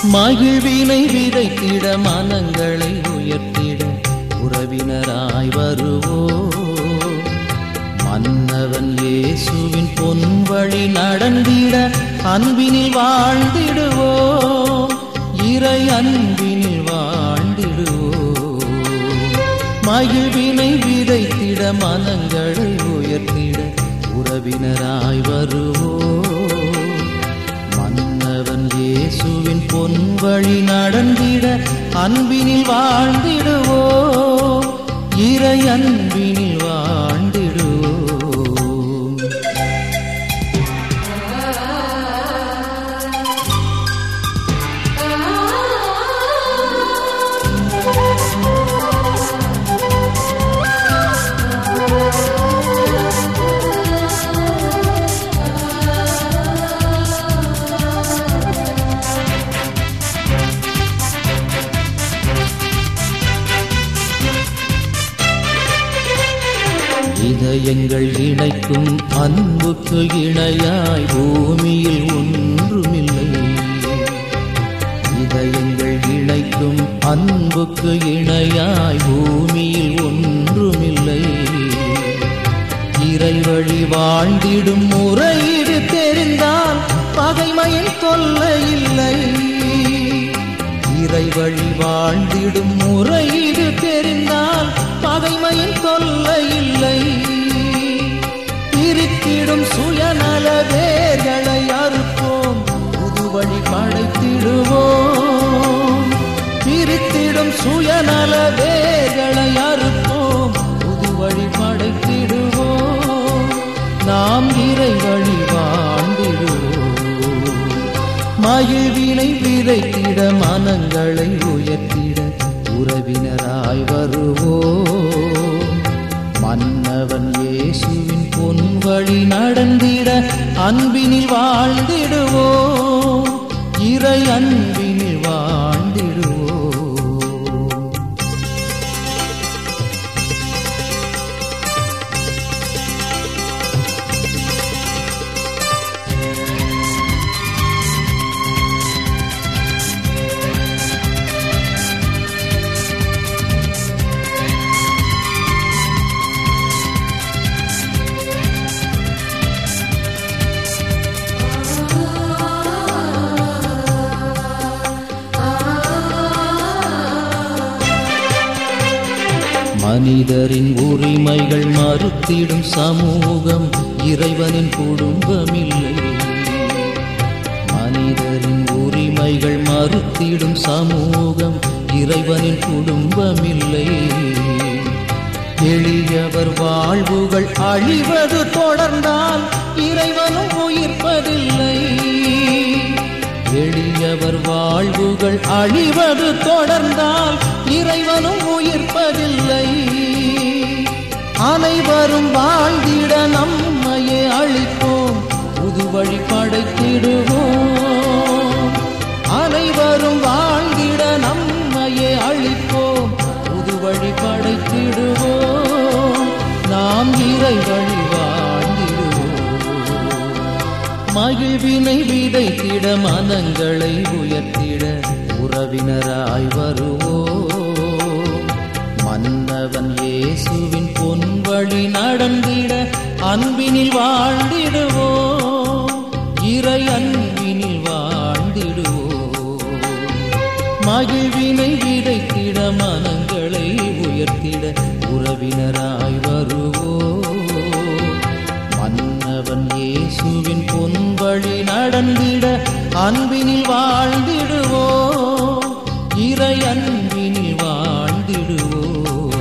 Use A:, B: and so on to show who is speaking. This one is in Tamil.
A: மகிழ்வினை விதைத்திட மனங்களை உயர்த்திட உறவினராய் வருவோ மன்னவன் இயேசுவின் பொன்வழி நடந்திட அன்பினில் வாழ்ந்திடுவோ இறை அன்பினில் வாழ்ந்திடுவோ மகிழ்வினை விதைத்திட மனங்களை உயர்த்திட உறவினராய் வருவோ மன்னவன் இயேசுவின் பொன்வழி நடந்திட அன்பினில் வாழ்ந்திடுவோ இறை அன்பினில் வாழ்ந்திடுவோ இதயங்கள் இணைக்கும் அன்புக்கு இணையாய் பூமியில் ஒன்றுமில்லை இதயங்கள் இணைக்கும் அன்புக்கு இணையாய் பூமியில் ஒன்றுமில்லை இறை வழி வாழ்ந்திடும் முறையீடு தெரிந்தால் பகைமையின் தொல்லை இல்லை இறை வழி வாழ்ந்திடும் முறையீடு தெரிந்தால் பகைமையின் தொல்லை இல்லை பிரித்திடும் சுயநல வேர்களை அறுப்போம் புது வழி படைத்திடுவோம் பிரித்திடும் சுயநல வேர்களை அறுப்போம் புது வழி படைத்திடுவோம் நாம் இறை வழி வாழ்ந்திடுவோம் மகிழ்வினை விதைத்திட மனங்களை உயர்த்திட உறவினராய் வருவோம் மன்னவன் இயேசுவின் பொன்வழி நடந்திட அன்பினில் வாழ்ந்திடுவோம் இறை அன்பினில் வாழ்ந்திடுவோம் மனிதரின் உரிமைகள் மறுத்திடும் சமூகம் இறைவனின் குடும்பமில்லை மனிதரின் உரிமைகள் மறுத்திடும் சமூகம் இறைவனின் குடும்பமில்லை எளியவர் வாழ்வுகள் அழிவது தொடர்ந்தால் இறைவனும் உயிர்ப்பதில்லை எளியவர் வாழ்வுகள் அழிவது தொடர்ந்தால் இறைவனும் உயிர்ப்பதில்லை அனைவரும் வாழ்ந்திட நம்மையே அழிப்போம் புது வழி படைத்திடுவோம் அனைவரும் வாழ்ந்திட நம்மையே அழிப்போம் புது வழி படைத்திடுவோம் நாம் இறை வழி வாழ்ந்திடுவோம் மகிழ்வினை விதைத்திட மனங்களை உயர்த்திட உறவினராய் வருவோம் மன்னவன் இயேசுவின் பொன்வழி நடந்திட அன்பினில் வாழ்ந்திடுவோம் இறை அன்பினில் வாழ்ந்திடுவோம் மகிழ்வினை விதைத்திட மனங்களை உயர்த்திட உறவினராய் வருவோம் மன்னவன் இயேசுவின் பொன்வழி நடந்திட அன்பினில் வாழ்ந்திடுவோம் இறை அன்பினில் வாழ்ந்திடுவோம்